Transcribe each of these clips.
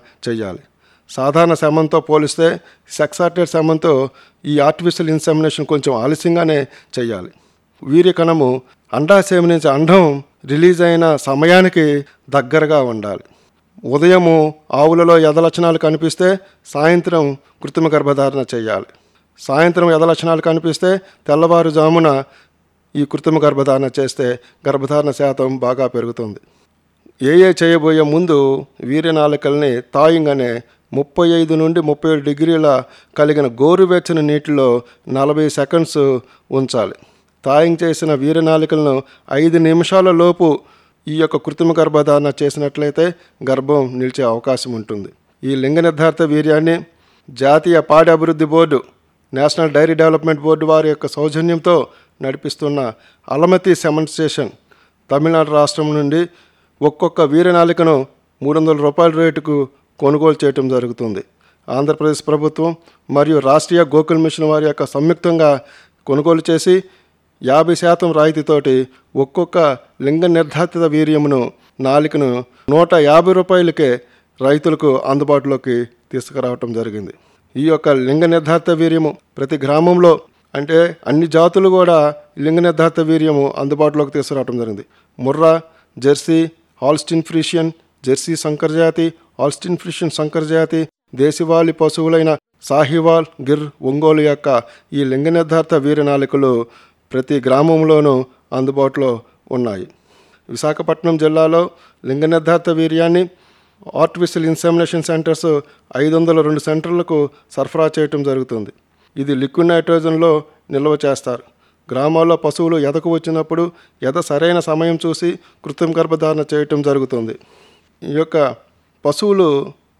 చేయాలి సాధారణ శమంతో పోలిస్తే సెక్సాటెడ్ శమంతో ఈ ఆర్టిఫిషియల్ ఇన్సెమినేషన్ కొంచెం ఆలస్యంగానే చేయాలి వీర్య కణము అండాశయం నుంచి అండం రిలీజ్ అయిన సమయానికి దగ్గరగా ఉండాలి ఉదయము ఆవులలో ఎదలక్షణాలు కనిపిస్తే సాయంత్రం కృత్రిమ గర్భధారణ చేయాలి సాయంత్రం ఎదలక్షణాలు కనిపిస్తే తెల్లవారుజామున ఈ కృత్రిమ గర్భధారణ చేస్తే గర్భధారణ శాతం బాగా పెరుగుతుంది ఏ ఏ చేయబోయే ముందు వీర్యనాళికల్ని తాయింగ్ అనే ముప్పై ఐదు నుండి ముప్పై ఏడు డిగ్రీల కలిగిన గోరువెచ్చని నీటిలో నలభై సెకండ్స్ ఉంచాలి తాయింగ్ చేసిన వీర్యనాళికలను ఐదు నిమిషాల లోపు ఈ యొక్క కృత్రిమ గర్భధారణ చేసినట్లయితే గర్భం నిలిచే అవకాశం ఉంటుంది ఈ లింగ నిర్ధారిత వీర్యాన్ని జాతీయ పాడి అభివృద్ధి board national dairy development board వారి యొక్క సౌజన్యంతో నడిపిస్తున్న అలమతి సెమన్ స్టేషన్ తమిళనాడు రాష్ట్రం నుండి ఒక్కొక్క వీరనాలికను మూడు వందల రూపాయల రేటుకు కొనుగోలు చేయటం జరుగుతుంది ఆంధ్రప్రదేశ్ ప్రభుత్వం మరియు రాష్ట్రీయ గోకుల్ మిషన్ వారి యొక్క సంయుక్తంగా కొనుగోలు చేసి యాభై శాతం రాయితీతోటి ఒక్కొక్క లింగ నిర్ధారిత వీర్యమును నాలికను నూట యాభై రూపాయలకే రైతులకు అందుబాటులోకి తీసుకురావటం జరిగింది ఈ యొక్క లింగ నిర్ధారిత వీర్యము ప్రతి గ్రామంలో అంటే అన్ని జాతులు కూడా లింగ నిర్ధారిత వీర్యము అందుబాటులోకి తీసుకురావటం జరిగింది Murrah Jersey Holstein Friesian Jersey సంకర్ జాతి హాల్స్టిన్ ఫ్రిషియన్ సంకర్ జాతి దేశవాళి పశువులైన సాహివాల్ గిర్ ఒంగోలు యొక్క ఈ లింగ నిర్ధారిత వీరనాలికలు ప్రతి గ్రామంలోనూ అందుబాటులో ఉన్నాయి విశాఖపట్నం జిల్లాలో లింగ నిర్ధారిత వీర్యాన్ని ఆర్టిఫిషియల్ ఇన్సెమినేషన్ సెంటర్స్ ఐదు వందల రెండు సెంటర్లకు సరఫరా చేయటం జరుగుతుంది ఇది లిక్విడ్ నైట్రోజన్లో నిల్వ చేస్తారు గ్రామాల్లో పశువులు ఎదకు వచ్చినప్పుడు ఎద సరైన సమయం చూసి కృత్రిమ గర్భధారణ చేయటం జరుగుతుంది ఈ యొక్క పశువులు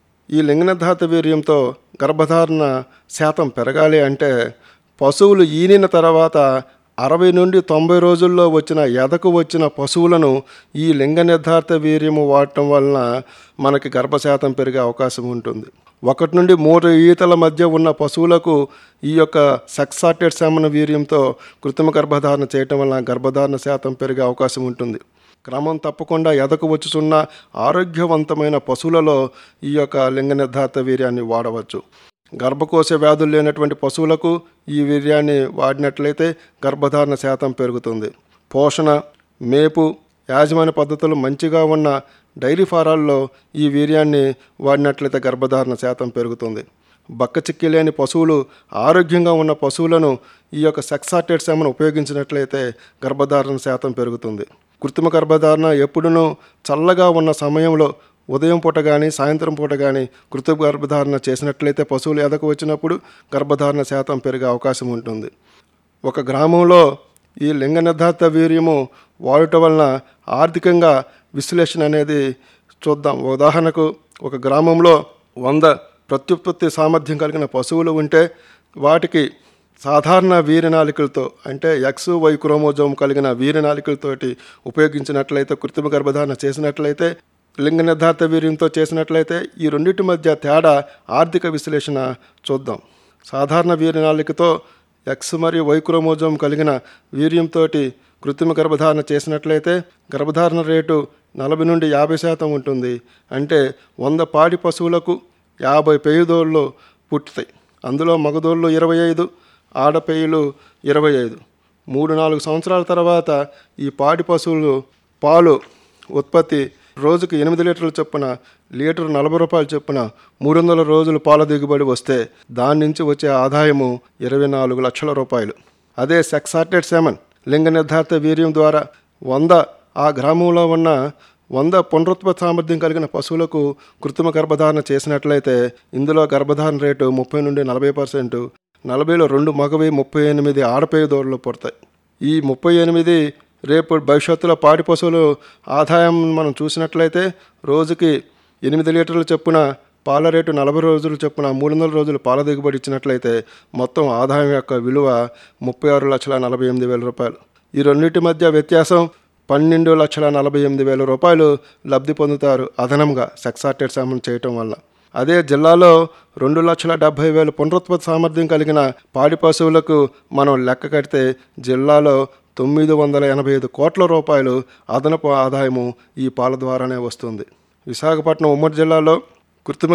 ఈ లింగ నిర్ధారిత వీర్యంతో గర్భధారణ శాతం పెరగాలి అంటే పశువులు ఈనిన తర్వాత అరవై నుండి తొంభై రోజుల్లో వచ్చిన ఎదకు వచ్చిన పశువులను ఈ లింగ నిర్ధారిత వీర్యము వాడటం వలన మనకి గర్భశాతం పెరిగే అవకాశం ఉంటుంది ఒకటి నుండి మూడు ఈతల మధ్య ఉన్న పశువులకు ఈ యొక్క సెక్సాటెడ్ సెమన వీర్యంతో కృత్రిమ గర్భధారణ చేయటం వలన గర్భధారణ శాతం పెరిగే అవకాశం ఉంటుంది క్రమం తప్పకుండా ఎదకు వచ్చుచున్న ఆరోగ్యవంతమైన పశువులలో ఈ యొక్క లింగ నిర్ధారిత వీర్యాన్ని వాడవచ్చు గర్భకోశ వ్యాధులు లేనటువంటి పశువులకు ఈ వీర్యాన్ని వాడినట్లయితే గర్భధారణ శాతం పెరుగుతుంది పోషణ మేపు యాజమాన్య పద్ధతులు మంచిగా ఉన్న డైరీ ఫారాల్లో ఈ వీర్యాన్ని వాడినట్లయితే గర్భధారణ శాతం పెరుగుతుంది బక్క చిక్కి లేని పశువులు ఆరోగ్యంగా ఉన్న పశువులను ఈ యొక్క సెక్సాటెడ్ సెమను ఉపయోగించినట్లయితే గర్భధారణ శాతం పెరుగుతుంది కృత్రిమ గర్భధారణ ఎప్పుడునూ చల్లగా ఉన్న సమయంలో ఉదయం పూట కానీ సాయంత్రం పూట కానీ కృత్రిమ గర్భధారణ చేసినట్లయితే పశువులు ఎదకు వచ్చినప్పుడు గర్భధారణ శాతం పెరిగే అవకాశం ఉంటుంది ఒక గ్రామంలో ఈ లింగ నిర్ధారిత వీర్యము వాడటం వలన ఆర్థికంగా విశ్లేషణ అనేది చూద్దాం ఉదాహరణకు ఒక గ్రామంలో వంద ప్రత్యుత్పత్తి సామర్థ్యం కలిగిన పశువులు ఉంటే వాటికి సాధారణ వీరనాలికలతో అంటే ఎక్స్ వై క్రోమోజోమ్ కలిగిన వీరనాలికలతోటి ఉపయోగించినట్లయితే కృత్రిమ గర్భధారణ చేసినట్లయితే లింగ నిర్ధారిత వీర్యంతో చేసినట్లయితే ఈ రెండింటి మధ్య తేడా ఆర్థిక విశ్లేషణ చూద్దాం సాధారణ వీరనాలికతో ఎక్స్ మరియు వై క్రోమోజోమ్ కలిగిన వీర్యంతో కృత్రిమ గర్భధారణ చేసినట్లయితే గర్భధారణ రేటు నలభై నుండి యాభై శాతం ఉంటుంది అంటే వంద పాడి పశువులకు యాభై పేయుదోళ్ళు పుట్టుతాయి అందులో మగదోళ్ళు ఇరవై ఐదు ఆడపేయులు ఇరవై ఐదు మూడు నాలుగు సంవత్సరాల తర్వాత ఈ పాడి పశువులు పాలు ఉత్పత్తి రోజుకు ఎనిమిది లీటర్ల చొప్పున లీటర్ నలభై రూపాయల చొప్పున మూడు వందల రోజులు పాల దిగుబడి వస్తే దాని నుంచి వచ్చే ఆదాయము ఇరవై నాలుగు లక్షల రూపాయలు అదే సెక్సాటెడ్ సెమన్ లింగ నిర్ధారిత వీర్యం ద్వారా వంద ఆ గ్రామంలో ఉన్న వంద పునరుత్పత్తి సామర్థ్యం కలిగిన పశువులకు కృత్రిమ గర్భధారణ చేసినట్లయితే ఇందులో గర్భధారణ రేటు ముప్పై నుండి నలభై పర్సెంట్ నలభైలో రెండు మగవి ముప్పై ఎనిమిది ఆడపేయ దూడలు పుడతాయి ఈ ముప్పై ఎనిమిది రేపు భవిష్యత్తులో పాడి పశువులు ఆదాయం మనం చూసినట్లయితే రోజుకి ఎనిమిది లీటర్ల చొప్పున పాల రేటు నలభై రోజుల చొప్పున మూడు వందల రోజులు పాల దిగుబడి ఇచ్చినట్లయితే మొత్తం ఆదాయం యొక్క విలువ ముప్పై ఆరు లక్షల నలభై ఎనిమిది వేల రూపాయలు ఈ రెండింటి మధ్య వ్యత్యాసం పన్నెండు లక్షల నలభై ఎనిమిది వేల రూపాయలు లబ్ధి పొందుతారు అదనంగా సెక్సాటెడ్ సామం చేయటం వల్ల అదే జిల్లాలో రెండు లక్షల డెబ్బై వేల పునరుత్పత్తి సామర్థ్యం కలిగిన పాడి పశువులకు మనం లెక్క కడితే జిల్లాలో తొమ్మిది వందల ఎనభై ఐదు కోట్ల రూపాయలు అదనపు ఆదాయము ఈ పాల ద్వారానే వస్తుంది విశాఖపట్నం ఉమ్మడి జిల్లాలో కృత్రిమ